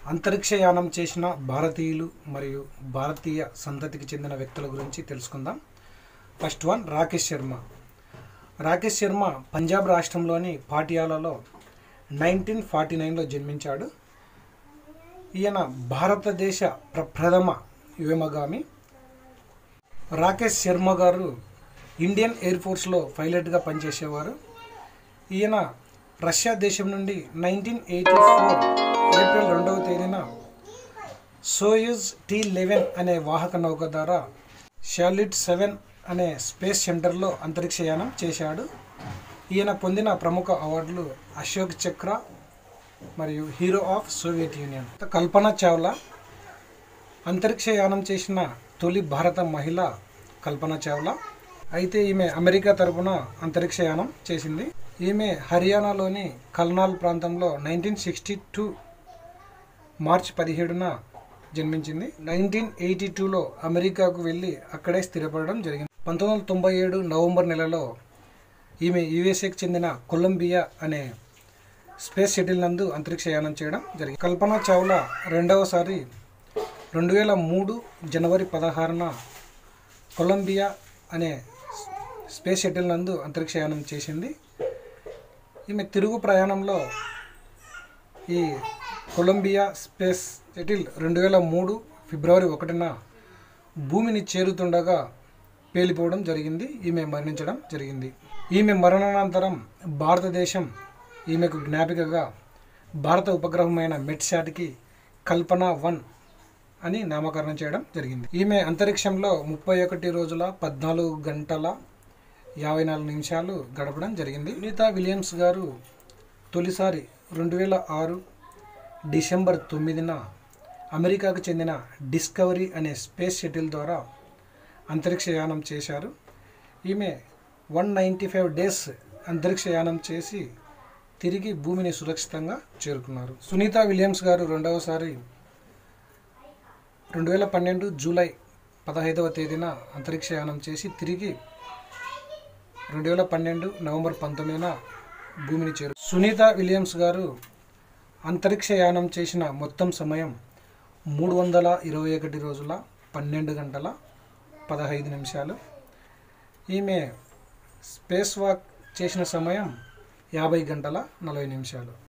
అంతరిక్షయానం చేసిన భారతీయులు మరియు భారతీయ సంతతికి చెందిన వ్యక్తుల గురించి తెలుసుకుందాం ఫస్ట్ వన్ రాకేష్ శర్మ రాకేష్ శర్మ పంజాబ్ రాష్ట్రంలోని పాటియాలలో నైన్టీన్ ఫార్టీ నైన్లో జన్మించాడు ఈయన భారతదేశ ప్రప్రథమ వ్యోమగామి రాకేష్ శర్మ గారు ఇండియన్ ఎయిర్ ఫోర్స్లో పైలట్గా పనిచేసేవారు ఈయన రష్యా దేశం నుండి నైన్టీన్ ఎయిటీ ఫోర్ ఏప్రిల్ రెండవ తేదీన సోయూజ్ టీ లెవెన్ అనే వాహక నౌక ద్వారా షాలిట్ సెవెన్ అనే స్పేస్ సెంటర్లో అంతరిక్షయానం చేశాడు ఈయన పొందిన ప్రముఖ అవార్డులు అశోక్ చక్ర మరియు hero of Soviet Union Kalpana Chawla అంతరిక్షయానం చేసిన తొలి భారత మహిళ కల్పన చావ్లా అయితే ఈమె అమెరికా తరపున అంతరిక్షయానం చేసింది ఈమె హర్యానాలోని కల్నాల్ ప్రాంతంలో నైన్టీన్ సిక్స్టీ టూ మార్చ్ పదిహేడున జన్మించింది నైన్టీన్ ఎయిటీ టూలో అమెరికాకు వెళ్ళి అక్కడే స్థిరపడడం జరిగింది పంతొమ్మిది వందల తొంభై ఏడు నవంబర్ నెలలో ఈమె యుఎస్ఏకి చెందిన కొలంబియా అనే స్పేస్ షటిల్ నందు అంతరిక్షయానం చేయడం జరిగింది కల్పన చావ్లా రెండవసారి రెండు వేల మూడు జనవరి పదహారున కొలంబియా అనే స్పేస్ షటిల్ నందు అంతరిక్షయానం చేసింది ఈమె తిరుగు ప్రయాణంలో ఈ కొలంబియా స్పేస్ షటిల్ రెండు వేల మూడు ఫిబ్రవరి ఒకటిన భూమిని చేరుతుండగా పేలిపోవడం జరిగింది ఈమె మరణించడం జరిగింది ఈమె మరణానంతరం భారతదేశం ఈమెకు జ్ఞాపికగా భారత ఉపగ్రహమైన మెట్సాట్కి కల్పన వన్ అని నామకరణం చేయడం జరిగింది ఈమె అంతరిక్షంలో ముప్పై ఒకటి రోజుల పద్నాలుగు గంటల యాభై నాలుగు నిమిషాలు గడపడం జరిగింది సునీత విలియమ్స్ గారు తొలిసారి రెండు వేల ఆరు డిసెంబర్ తొమ్మిదిన అమెరికాకు చెందిన డిస్కవరీ అనే స్పేస్ షటిల్ ద్వారా అంతరిక్షయానం చేశారు ఈమె వన్ నైంటీ ఫైవ్ డేస్ అంతరిక్షయానం చేసి తిరిగి భూమిని సురక్షితంగా చేరుకున్నారు సునీత విలియమ్స్ గారు రెండవసారి రెండు వేల పన్నెండు జూలై పదహైదవ తేదీన అంతరిక్షయానం చేసి తిరిగి రెండు వేల పన్నెండు నవంబర్ పంతొమ్మిదిన భూమిని చేరు సునీత విలియమ్స్ గారు అంతరిక్షయానం చేసిన మొత్తం సమయం మూడు వందల ఇరవై ఒకటి రోజుల పన్నెండు గంటల పదహైదు నిమిషాలు ఈమె స్పేస్ వాక్ చేసిన సమయం యాభై గంటల నలభై నిమిషాలు